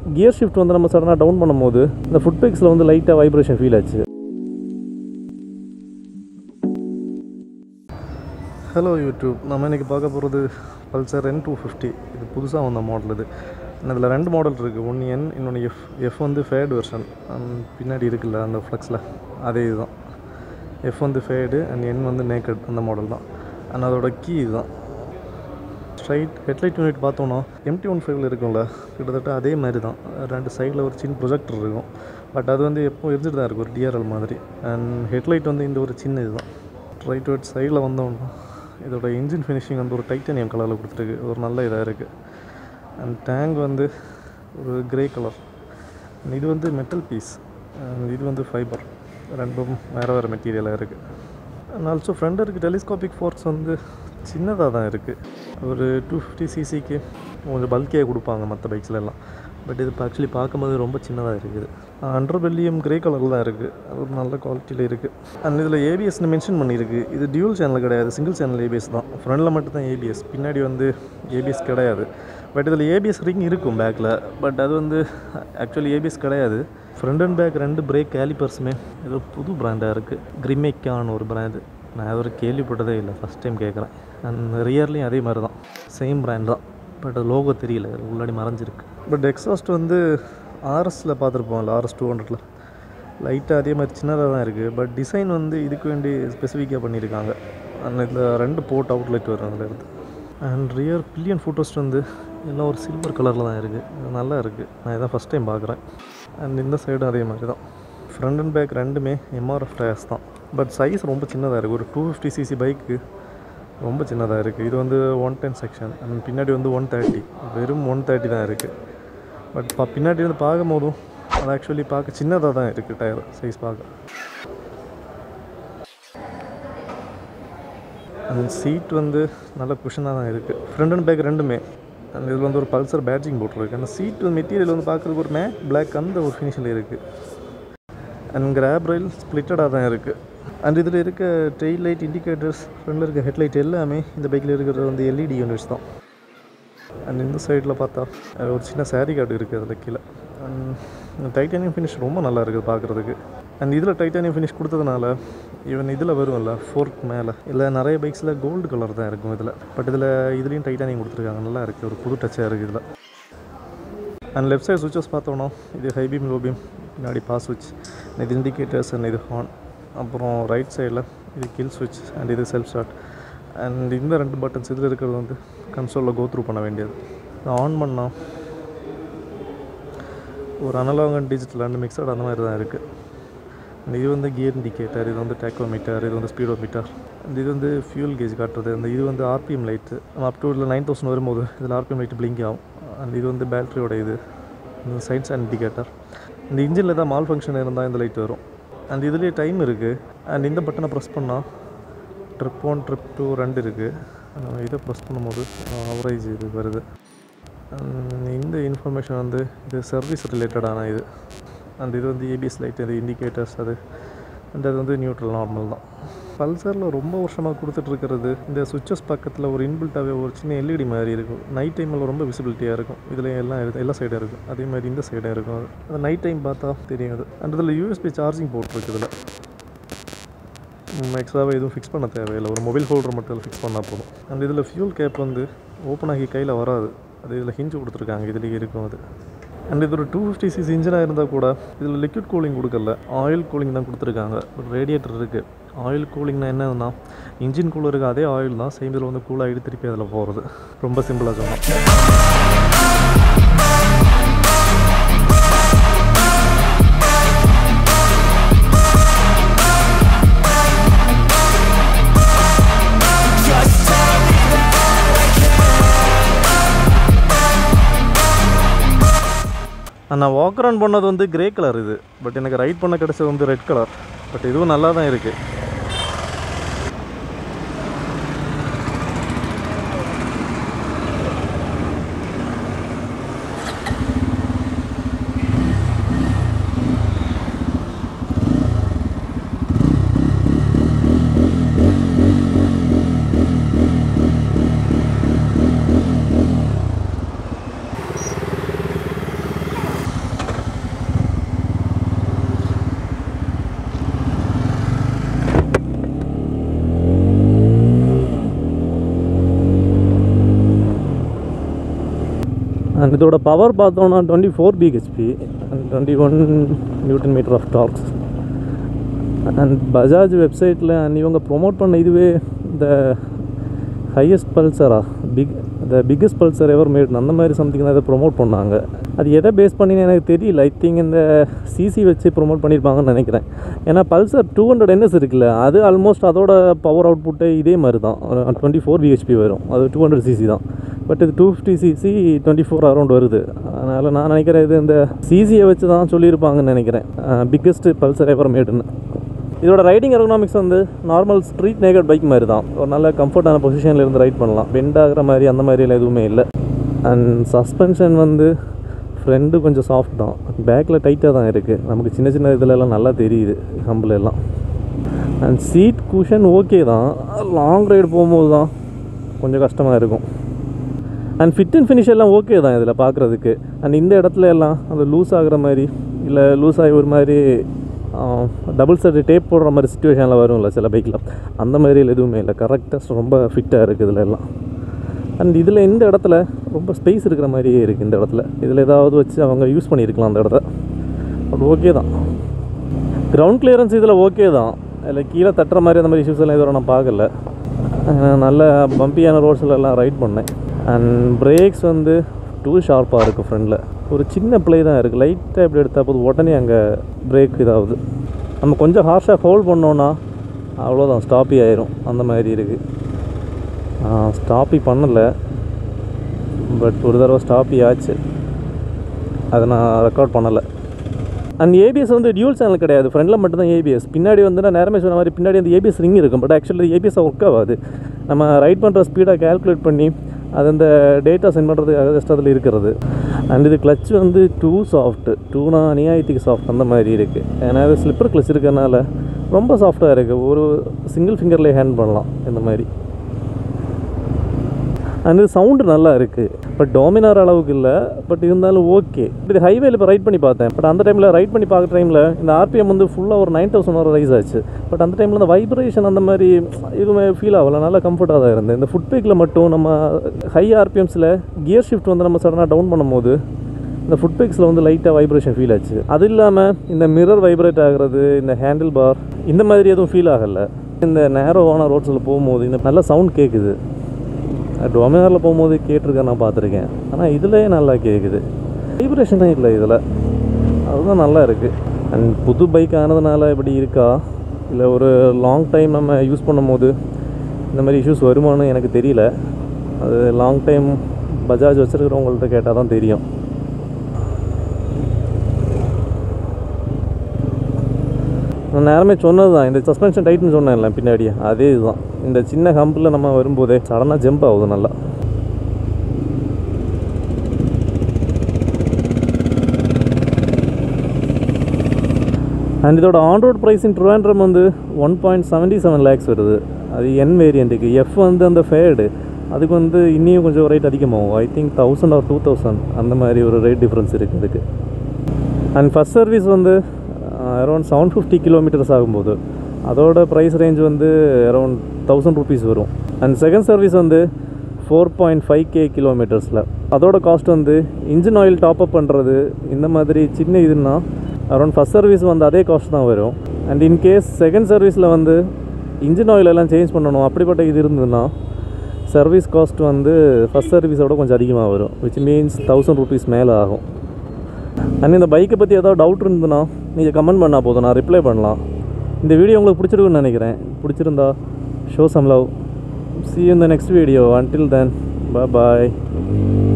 gear shift வந்து நம்ம சடனாக டவுன் பண்ணும்போது இந்த ஃபுட் பேக்ஸில் வந்து லைட்டாக வைப்ரேஷன் ஃபீல் ஆச்சு ஹலோ யூடியூப் நம்ம இன்றைக்கி பார்க்க போகிறது பல்சர் என் டூ ஃபிஃப்டி இது புதுசாக வந்த மாடல் இது இதில் ரெண்டு மாடல் இருக்குது ஒன்று என் இன்னொன்று எஃப் எஃப் வந்து ஃபேட் வெர்ஷன் பின்னாடி இருக்குல்ல அந்த ஃப்ளக்ஸில் அதே இதுதான் எஃப் வந்து ஃபேடு அண்ட் என் வந்து நேக்கட் அந்த மாடல் தான் அண்ட் அதோட கீ இதுதான் ஸ்ட்ரைட் ஹெட்லைட் யூனிட் பார்த்தோன்னா எம்டி ஒன் ஃபைவ்ல இருக்கும்ல கிட்டத்தட்ட அதே மாதிரி தான் ரெண்டு சைடில் ஒரு சின்ன ப்ரொஜெக்டர் இருக்கும் பட் அது வந்து எப்போ இருந்துட்டு தான் இருக்கும் ஒரு டிஆர்எல் மாதிரி அண்ட் ஹெட்லைட் வந்து இந்த ஒரு சின்ன இதுதான் ரைட் ரைட் சைடில் வந்தோம்னா இதோட இன்ஜின் ஃபினிஷிங் வந்து ஒரு டைட்டானியம் கலரில் கொடுத்துருக்கு ஒரு நல்ல இதாக இருக்குது அண்ட் டேங்க் வந்து ஒரு கிரே கலர் இது வந்து மெட்டல் பீஸ் இது வந்து ஃபைபர் ரெண்டும் வேறு வேறு மெட்டீரியலாக இருக்குது அண்ட் ஆல்சோ ஃப்ரண்ட் இருக்குது டெலிஸ்கோபிக் ஃபோர்ஸ் வந்து சின்னதாக தான் இருக்குது ஒரு டூ ஃபிஃப்டி சிசிக்கு கொஞ்சம் பல்கியாக கொடுப்பாங்க மற்ற பைக்ஸ்ல எல்லாம் பட் இது ஆக்சுவலி பார்க்கும்போது ரொம்ப சின்னதாக இருக்குது அண்டர் பெல்லியம் கிரே கலரில் தான் இருக்குது அது ஒரு நல்ல குவாலிட்டியில் இருக்குது அண்ட் இதில் ஏபிஎஸ்னு மென்ஷன் பண்ணியிருக்கு இது டியூல் சேனல் கிடையாது சிங்கிள் சேனல் ஏபிஎஸ் தான் ஃப்ரண்டில் மட்டும் தான் ஏபிஎஸ் பின்னாடி வந்து ஏபிஎஸ் கிடையாது பட் இதில் ஏபிஎஸ் ரிங் இருக்கும் பேக்கில் பட் அது வந்து ஆக்சுவலி ஏபிஎஸ் கிடையாது ஃப்ரண்ட் அண்ட் பேக் ரெண்டு பிரேக் கேலிப்பர்ஸுமே ஏதோ புது பிராண்டாக இருக்குது கிரிமேக்கான ஒரு பிராண்டு நான் ஒரு கேள்விப்பட்டதே இல்லை ஃபஸ்ட் டைம் கேட்குறேன் அண்ட் ரியர்லேயும் அதே மாதிரி தான் சேம் பிராண்ட் தான் பட் அது லோகோ தெரியல உள்ளாடி மறைஞ்சிருக்கு பட் எக்ஸாஸ்ட் வந்து ஆர்எஸில் பார்த்துருப்போம்ல ஆர்எஸ் டூ ஹண்ட்ரடில் லைட்டாக அதே மாதிரி சின்னதாக தான் இருக்குது பட் டிசைன் வந்து இதுக்கு வேண்டி ஸ்பெசிஃபிக்காக பண்ணியிருக்காங்க அண்ட் இதில் ரெண்டு போர்ட் அவுட்லெட் வரும் அதில் இருந்து அண்ட் ரியர் பில்லியன் ஃபோட்டோஸ்ட் வந்து எல்லாம் ஒரு சில்வர் கலரில் தான் இருக்குது நல்லா இருக்குது நான் இதான் ஃபஸ்ட் டைம் பார்க்குறேன் அண்ட் இந்த சைடும் அதே மாதிரி தான் ஃப்ரண்ட் அண்ட் பேக் ரெண்டுமே எம்ஆர்எஃப் டயர்ஸ் தான் பட் சைஸ் ரொம்ப சின்னதாக இருக்குது ஒரு டூ ஃபிஃப்டி சிசி பைக்கு ரொம்ப சின்னதாக இருக்குது இது வந்து ஒன் டென் செக்ஷன் அண்ட் பின்னாடி வந்து ஒன் தேர்ட்டி வெறும் ஒன் தேர்ட்டி தான் இருக்குது பட் பா பின்னாடி வந்து பார்க்கும் போதும் அது ஆக்சுவலி பார்க்க சின்னதாக தான் இருக்குது டயர் சைஸ் பார்க்க அந்த சீட் வந்து நல்ல குஷனாக தான் இருக்குது ஃப்ரண்ட் அண்ட் பேக் ரெண்டுமே அந்த இதில் வந்து ஒரு பல்சர் பேட்ஜிங் போட்டிருக்கு அந்த சீட் மெட்டீரியல் வந்து பார்க்குறதுக்கு ஒரு மேட் பிளாக் அந்த ஒரு ஃபினிஷில் இருக்குது அண்ட் கிராப் ரயில் ஸ்ப்ளிட்டடாக தான் இருக்குது அண்ட் இதில் இருக்க டெயில் லைட் இண்டிகேட்டர்ஸ் ஃப்ரண்டில் இருக்க ஹெட்லைட் எல்லாமே இந்த பைக்கில் இருக்கிறது வந்து எல்இடி யூனிட்ஸ் தான் அண்ட் இந்த சைடில் பார்த்தா அஹ், ஒரு சின்ன சாரி கார்டு இருக்குது அதில் கீழே அண்ட் டைட்டானியம் ஃபினிஷ் ரொம்ப நல்லா இருக்குது பார்க்குறதுக்கு அண்ட் இதில் டைட்டானியம் ஃபினிஷ் கொடுத்ததுனால ஈவன் இதில் வரும்ல ஃபோர்க் மேலே இல்லை நிறைய பைக்ஸில் கோல்டு கலர் தான் இருக்கும் இதில் பட் இதில் இதுலேயும் டைட்டானியம் கொடுத்துருக்காங்க நல்லா இருக்குது ஒரு புது டச்சாக இருக்குது இதில் அண்ட் லெஃப்ட் சைடு சுவிச்சஸ் பார்த்தோன்னா இது ஹை பீம் லோ பீம் பின்னாடி பாஸ் சுவிட்ச் இது இண்டிகேட்டர்ஸ் அண்ட் இது ஹார்ன் அப்புறம் ரைட் சைடில் இது கில் சுவிட்ச் அண்ட் இது செல்ஃப் ஸ்டார்ட் அண்ட் இந்த ரெண்டு பட்டன்ஸ் இதில் இருக்கிறது வந்து கன்சோலில் கோ த்ரூ பண்ண வேண்டியது ஆன் பண்ணால் ஒரு அனலாக் அண்ட் டிஜிட்டல் ரெண்டு மிக்சட் அந்த மாதிரி தான் இருக்குது இது வந்து கியர் இண்டிகேட்டர் இது வந்து டேக்கோமீட்டர் இது வந்து ஸ்பீடோமீட்டர் இது வந்து ஃபியூல் கேஜ் காட்டுறது அந்த இது வந்து ஆர்பிஎம் லைட்டு அப் டு இதில் நைன் தௌசண்ட் வரும்போது இதில் ஆர்பிஎம் லைட் பிளிங்க் ஆகும் அண்ட் இது வந்து பேட்டரியோட இது இந்த சைட்ஸ் அண்ட் இண்டிகேட்டர் இந்த இன்ஜினில் தான் மால் ஃபங்க்ஷன் இருந்தால் இந்த லைட் வரும் அண்ட் இதுலேயே டைம் இருக்குது அண்ட் இந்த பட்டனை ப்ரெஸ் பண்ணால் ட்ரிப் ஒன் ட்ரிப் டூ ரெண்டு இருக்குது இதை ப்ரெஸ் பண்ணும்போது அவரேஜ் இது வருது அண்ட் இந்த இன்ஃபர்மேஷன் வந்து இது சர்வீஸ் ரிலேட்டடான இது அண்ட் இது வந்து ஏபிஎஸ் லைட் இது இண்டிகேட்டர்ஸ் அது அண்ட் அது வந்து நியூட்ரல் நார்மல் தான் பல்சரில் ரொம்ப வருஷமாக கொடுத்துட்ருக்கிறது இந்த சுவிச்சஸ் பக்கத்தில் ஒரு இன்பில்ட்டாகவே ஒரு சின்ன எல்இடி மாதிரி இருக்கும் நைட் டைமில் ரொம்ப விசிபிலிட்டியாக இருக்கும் இதில் எல்லாம் இருக்கு எல்லா சைடும் இருக்கும் அதே மாதிரி இந்த சைடும் இருக்கும் அது அந்த நைட் டைம் பார்த்தா தெரியும் அது அண்ட் இதில் யூஎஸ்பி சார்ஜிங் போட்டிருக்கு இதில் எக்ஸ்ட்ராவாக எதுவும் ஃபிக்ஸ் பண்ண தேவையில்லை ஒரு மொபைல் ஹோல்டர் மட்டும் ஃபிக்ஸ் பண்ணால் போதும் அண்ட் இதில் ஃபியூல் கேப் வந்து ஓப்பன் ஆகி கையில் வராது அது இதில் ஹிஞ்சு கொடுத்துருக்காங்க இதுலேயே இருக்கும் அது அண்ட் இது ஒரு டூ ஃபிஃப்டி சிசி இன்ஜினாக இருந்தால் கூட இதில் லிக்விட் கூலிங் கொடுக்கல ஆயில் கூலிங் தான் கொடுத்துருக்காங்க ஒரு ரேடியேட்டர் இருக்குது ஆயில் கூலிங்னா என்னன்னா இன்ஜின் கூலர் இருக்க அதே ஆயில் தான் சேம் இதில் வந்து கூலாகிட்டு திருப்பி அதில் போகிறது ரொம்ப சிம்பிளாக சொன்னோம் நான் வாக் ரன் பண்ணது வந்து கிரே கலர் இது பட் எனக்கு ரைட் பண்ண கிடைச்சது வந்து ரெட் கலர் பட் இதுவும் நல்லா தான் இருக்குது அண்ட் இதோட பவர் பார்த்தோம்னா twenty four BHP and twenty one newton metre of torques and Bajaj வெப்சைட்டில் அண்ட் இவங்க ப்ரொமோட் பண்ண இதுவே இந்த ஹையஸ்ட் பல்சரா big the biggest Pulsar ever made அந்த மாதிரி சம்திங் தான் இதை ப்ரொமோட் பண்ணாங்க அது எதை பேஸ் பண்ணின்னு எனக்கு தெரியல ஐ திங்க் இந்த சிசி வச்சு ப்ரொமோட் பண்ணியிருப்பாங்கன்னு நினைக்கிறேன் ஏன்னா பல்சர் டூ ஹண்ட்ரட் என்எஸ் இருக்குல்ல அது ஆல்மோஸ்ட் அதோட பவர் அவுட்புட்டே இதே மாதிரி தான் டுவெண்ட்டி ஃபோர் பிஹெச்பி வரும் அது டூ ஹண்ட்ரட் சிசி தான் பட் இது two fifty CC twenty four around வருது அதனால் நான் நினைக்கிறேன் இது இந்த சிசியை வச்சு தான் சொல்லியிருப்பாங்கன்னு நினைக்கிறேன் பிக்கஸ்ட் பல்சர் எவர் மேடுன்னு இதோட ரைடிங் எர்கனாமிக்ஸ் வந்து நார்மல் ஸ்ட்ரீட் நேகட் பைக் மாதிரி தான் ஒரு நல்ல கம்ஃபர்டான பொசிஷனில் இருந்து ரைட் பண்ணலாம் பெண்ட் ஆகிற மாதிரி அந்த மாதிரிலாம் எதுவுமே இல்லை அண்ட் சஸ்பென்ஷன் வந்து ஃப்ரண்ட்டு கொஞ்சம் சாஃப்ட் தான் பேக்கில் டைட்டாக தான் இருக்குது நமக்கு சின்ன சின்ன இதுலலாம் நல்லா தெரியுது ஹம்பில் எல்லாம் அண்ட் சீட் குஷன் ஓகே தான் லாங் ரைடு போகும்போது தான் கொஞ்சம் கஷ்டமாக இருக்கும் அண்ட் ஃபிட் அண்ட் ஃபினிஷ் எல்லாம் ஓகே தான் இதில் பார்க்குறதுக்கு அண்ட் இந்த இடத்துல எல்லாம் அந்த லூஸ் ஆகுற மாதிரி இல்லை லூஸ் ஆகி ஒரு மாதிரி டபுள் சைடு டேப் போடுற மாதிரி சுச்சுவேஷனில் வரும்ல சில பைக்கில் அந்த மாதிரி எதுவுமே இல்லை கரெக்டாக ரொம்ப ஃபிட்டாக இருக்குது இதில் எல்லாம் அண்ட் இதில் இந்த இடத்துல ரொம்ப ஸ்பேஸ் இருக்கிற மாதிரியே இருக்குது இந்த இடத்துல இதில் ஏதாவது வச்சு அவங்க யூஸ் பண்ணியிருக்கலாம் அந்த இடத்த பட் ஓகே தான் கிரவுண்ட் கிளியரன்ஸ் இதில் ஓகே தான் அதில் கீழே தட்டுற மாதிரி அந்த மாதிரி இஷ்யூஸ் எல்லாம் இதுவரை நான் பார்க்கல அஹ் நல்ல பம்பியான ரோட்ஸில் எல்லாம் ரைட் பண்ணேன் அண்ட் பிரேக்ஸ் வந்து டூ ஷார்ப்பாக இருக்குது ஃப்ரண்டில் ஒரு சின்ன ப்ளே தான் இருக்குது லைட்டாக இப்படி எடுத்தால் போது உடனே அங்கே பிரேக் இதாகுது நம்ம கொஞ்சம் ஹார்ஷாக ஹோல்ட் பண்ணோன்னா அவ்வளோதான் ஸ்டாப்பி ஆயிரும் அந்த மாதிரி இருக்குது ஸ்டாப்பி பண்ணலை பட் ஒரு தடவை ஸ்டாப்பி ஆச்சு அதை நான் ரெக்கார்ட் பண்ணலை அண்ட் ஏபிஎஸ் வந்து டியூல் சேனல் கிடையாது ஃப்ரண்டில் மட்டும்தான் ஏபிஎஸ் பின்னாடி வந்து நான் நேரமே சொன்ன மாதிரி பின்னாடி அந்த ஏபிஎஸ் ரிங் இருக்கும் பட் ஆக்சுவலி ஏபிஎஸ் ஒர்க் ஆகாது நம்ம ரைட் பண்ணுற ஸ்பீடாக கால்குலேட் பண்ணி அது அந்த டேட்டா சென்ட் பண்ணுறதுக்காக ஜஸ்ட் அதில் இருக்கிறது அண்ட் இது கிளச் வந்து டூ சாஃப்ட்டு டூனா அநியாயத்துக்கு சாஃப்ட் அந்த மாதிரி இருக்குது ஏன்னா அது ஸ்லிப்பர் கிளச் இருக்கிறனால ரொம்ப சாஃப்டாக இருக்குது ஒரு சிங்கிள் ஃபிங்கர்லேயே ஹேண்ட் பண்ணலாம் இந்த மாதிரி அண்ட் இது சவுண்டு நல்லா இருக்குது பட் டோமினார் அளவுக்கு இல்லை பட் இருந்தாலும் ஓகே இது ஹைவேல இப்போ ரைட் பண்ணி பார்த்தேன் பட் அந்த டைமில் ரைட் பண்ணி பார்க்குற டைமில் இந்த ஆர்பிஎம் வந்து ஃபுல்லாக ஒரு நைன் தௌசண்ட் வர ரைஸ் ஆச்சு பட் அந்த டைமில் இந்த வைப்ரேஷன் அந்த மாதிரி எதுவுமே ஃபீல் ஆகல நல்லா கம்ஃபர்ட்டாக தான் இருந்தது இந்த ஃபுட் பேக்கில் மட்டும் நம்ம ஹை ஆர்பிஎம்ஸில் கியர் ஷிஃப்ட் வந்து நம்ம சடனாக டவுன் பண்ணும்போது இந்த ஃபுட் பேக்ஸில் வந்து லைட்டாக வைப்ரேஷன் ஃபீல் ஆச்சு அது இல்லாமல் இந்த மிரர் வைப்ரேட் ஆகுறது இந்த ஹேண்டில் பார் இந்த மாதிரி எதுவும் ஃபீல் ஆகலை இந்த நேரோவான ரோட்ஸில் போகும்போது இந்த நல்ல சவுண்ட் கேட்குது டொமினாரில் போகும்போது கேட்டிருக்கேன் நான் பார்த்துருக்கேன் ஆனால் இதுலேயே நல்லா கேட்குது வைப்ரேஷனே இல்லை இதில் அதுதான் நல்லா இருக்குது அண்ட் புது பைக் ஆனதுனால இப்படி இருக்கா இல்லை ஒரு லாங் டைம் நம்ம யூஸ் பண்ணும்போது இந்த மாதிரி இஷ்யூஸ் வருமானு எனக்கு தெரியல அது லாங் டைம் பஜாஜ் வச்சுருக்கிறவங்கள்ட்ட கேட்டால் தான் தெரியும் நான் நேரமே சொன்னது தான் இந்த சஸ்பென்ஷன் டைட்னு சொன்னேன்ல பின்னாடி அதே இதுதான் இந்த சின்ன ஹம்பில் நம்ம வரும்போதே சடனாக ஜம்ப் ஆகுது நல்லா அண்ட் இதோட on road price in Trivandrum வந்து one point seventy seven lakhs வருது அது என் வேரியண்ட்டுக்கு எஃப் வந்து அந்த ஃபேடு அதுக்கு வந்து இன்னியும் கொஞ்சம் ரேட் அதிகமாகும் I think thousand or two thousand அந்த மாதிரி ஒரு ரேட் டிஃப்ரென்ஸ் இருக்குது அதுக்கு அண்ட் ஃபஸ்ட் சர்வீஸ் வந்து அரௌண்ட் செவன் ஃபிஃப்டி கிலோமீட்டர்ஸ் ஆகும்போது அதோட ப்ரைஸ் ரேஞ்ச் வந்து அரௌண்ட் தௌசண்ட் ருபீஸ் வரும் அண்ட் செகண்ட் சர்வீஸ் வந்து ஃபோர் பாயிண்ட் ஃபைவ் கே கிலோமீட்டர்ஸில் அதோட காஸ்ட் வந்து இன்ஜின் ஆயில் டாப் அப் பண்ணுறது இந்த மாதிரி சின்ன இதுன்னா அரௌண்ட் ஃபஸ்ட் சர்வீஸ் வந்து அதே காஸ்ட் தான் வரும் அண்ட் இன்கேஸ் செகண்ட் சர்வீஸில் வந்து இன்ஜின் ஆயில் எல்லாம் சேஞ்ச் பண்ணணும் அப்படிப்பட்ட இது இருந்ததுன்னா சர்வீஸ் காஸ்ட் வந்து ஃபஸ்ட் சர்வீஸோட கொஞ்சம் அதிகமாக வரும் விச் மீன்ஸ் தௌசண்ட் ருபீஸ் மேலே ஆகும் அண்ட் இந்த பைக்கை பற்றி ஏதாவது டவுட் இருந்ததுன்னா நீங்கள் கமெண்ட் பண்ணால் போதும் நான் ரிப்ளை பண்ணலாம் இந்த வீடியோ உங்களுக்கு பிடிச்சிருக்குன்னு நினைக்கிறேன் பிடிச்சிருந்தா show some love see you in the next video until then bye bye